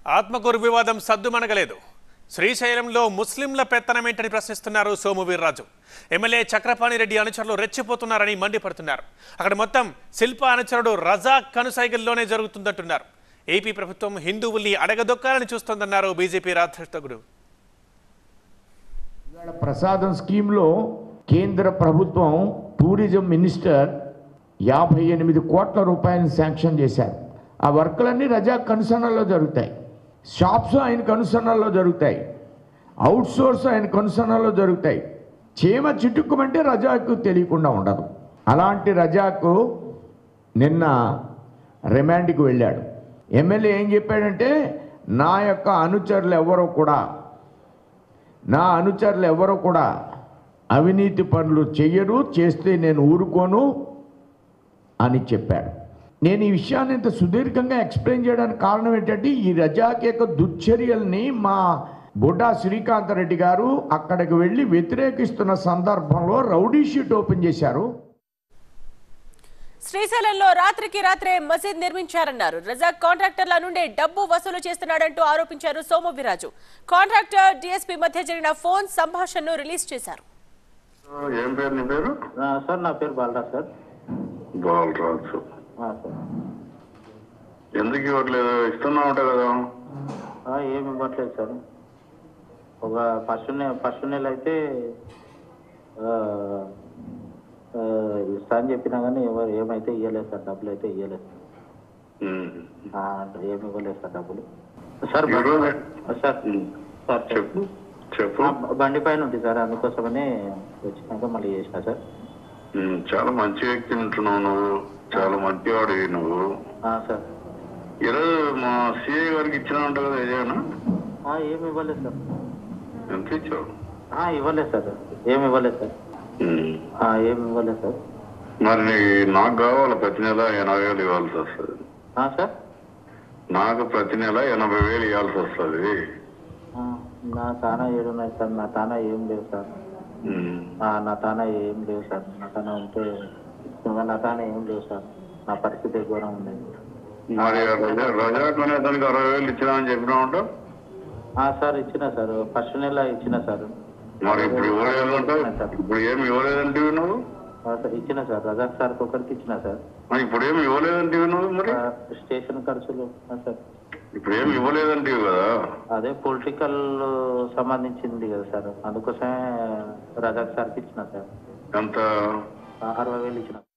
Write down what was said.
ఆత్మకూరు వివాదం సద్దుమణగలేదు శ్రీశైలంలో ముస్లింల పెత్తనమేంటని ప్రశ్నిస్తున్నారు సోము వీర్రాజు ఎమ్మెల్యే చక్రపాణి రెడ్డి అనుచరులు రెచ్చిపోతున్నారని మండిపడుతున్నారు అక్కడ మొత్తం శిల్ప అనుచరుడు రజాక్ కనుసైగల్లోనే జరుగుతుందంటున్నారు ఏపీ ప్రభుత్వం హిందువుల్ని అడగదొక్కాలని చూస్తోందన్నారు బీజేపీ రాష్ట్రగుడు ఇవాళ ప్రసాదం స్కీమ్లో కేంద్ర ప్రభుత్వం టూరిజం మినిస్టర్ యాభై ఎనిమిది కోట్ల రూపాయలను శాంక్షన్ చేశారు ఆ వర్కులన్నీ రజా కనుసన్నల్లో జరుగుతాయి షాప్స్ ఆయన కనుసన్నల్లో జరుగుతాయి అవుట్ సోర్స్ ఆయన కనుసన్నల్లో జరుగుతాయి చీమ చిటుక్కుమంటే రజాకు తెలియకుండా ఉండదు అలాంటి రజాకు నిన్న రిమాండ్కి వెళ్ళాడు ఎమ్మెల్యే ఏం చెప్పాడంటే నా యొక్క అనుచరులు ఎవరో కూడా నా అనుచరులు ఎవరు కూడా అవినీతి పనులు చెయ్యరు చేస్తే నేను ఊరుకోను అని చెప్పాడు నేను ఈ విషయాన్ని ఇంత సుదీర్ఘంగా ఎక్స్ప్లెయిన్ చేయడానికి కారణం ఏంటంటే ఈ రజాక్ యొక్క దుశ్చర్యల్ని మా బుడ్డా శ్రీకాంత్ రెడ్డి గారు అక్కడికి వెళ్ళి వ్యతిరేకిస్తున్న సందర్భంలో రౌడీ షీట్ ఓపెన్ చేశారు శ్రీశైలంలో రాత్రికి రాత్రే మసీద్ నిర్మించారన్నారు రజాక్ కాంట్రాక్టర్ల నుండి డబ్బు వసూలు చేస్తున్నాడంటూ ఆరోపించారు సోము వీరాజు కాంట్రాక్టర్ డిఎస్పీ మధ్య జరిగిన ఫోన్ సంభాషణను రిలీజ్ చేశారు ఏం పేరు నీ పేరు ఆ, సార్ నా పేరు బాలరాజ్ సార్ బాలరాజు ఆ, సార్ ఎందుకు ఇవ్వట్లేదు ఇస్తున్నా ఉంటా కదా ఆ, ఏమి ఇవ్వట్లేదు సార్ ఒక ఫస్ట్ నెల ఫస్ట్ నెల అయితే ఆ, ఆ, ఇస్తా అని చెప్పినా కానీ ఎవరు ఏమైతే ఇవ్వలేదు సార్ డబ్బులు అయితే ఇవ్వలేదు ఉమ్. ఆ, ఏమి ఇవ్వలేదు సార్ డబ్బులు సార్ ఈ రోజు- బండి- సార్ ఉమ్. సార్ చెప్పు చెప్పు ఆ, బండి పైన ఉంది సార్ అందుకోసమనే వచ్చినాక మళ్ళీ చేసిన సార్ ఉమ్, చాలా మంచి వ్యక్తి ఉంటున్నావు నువ్వు చాలా మంచివాడివి నువ్వు ఆ, సార్ ఈరోజు మా సిఐ గారికి ఇచ్చినా ఉంటా కదా ఏదైనా ఆ, ఏమి ఇవ్వలేదు సార్ ఎంత ఇచ్చావు ఆ, ఇవ్వలేదు సార్ ఏమి ఇవ్వలేదు సార్ ఉమ్. ఆ, ఏమి ఇవ్వలేదు సార్ మరి నీ- నాకు కావాలి ప్రతి నెల ఎనభై వేలు ఇవ్వాల్సి వస్తుంది ఆ, సార్ నాకు ప్రతి నెల ఎనభై వేలు ఇవ్వాల్సి వస్తుంది ఆ, నా తానా ఏడున్నాయి సార్ నా తానా ఏం లేవు సార్ ఉమ్. ఆ, నా తానా ఏం లేవు సార్ నా తానా ఉంటే నా తానా ఏం లేవు సార్ నా పరిస్థితి ఘోరం ఉంది మరి రజా రజాక్ అనే దానికి అరవై వేలు ఇచ్చినా అని చెప్పినా ఉంటావు ఆ, సార్ ఇచ్చిన సార్ ఫస్ట్ నెల ఇచ్చిన సార్ మరి ఇప్పుడు ఇవ్వలేదంటావు ఇప్పుడు ఏమి ఇవ్వలేదంటే నువ్వు ఆ, సార్, ఇచ్చిన సార్ రజాక్ సార్కి ఒకరికి ఇచ్చిన సార్ మరి ఇప్పుడు ఏమి ఇవ్వలేదంటే నువ్వు మరి ఆ, స్టేషన్ ఖర్చులు ఆ, సార్ ఇప్పుడు ఏమి ఇవ్వలేదంటే కదా అదే పొలిటికల్ సంబంధించింది కదా సార్ అందుకోసమే రజాక్ సార్కి ఇచ్చిన సార్ ఎంత ఆ, అరవై వేలు ఇచ్చిన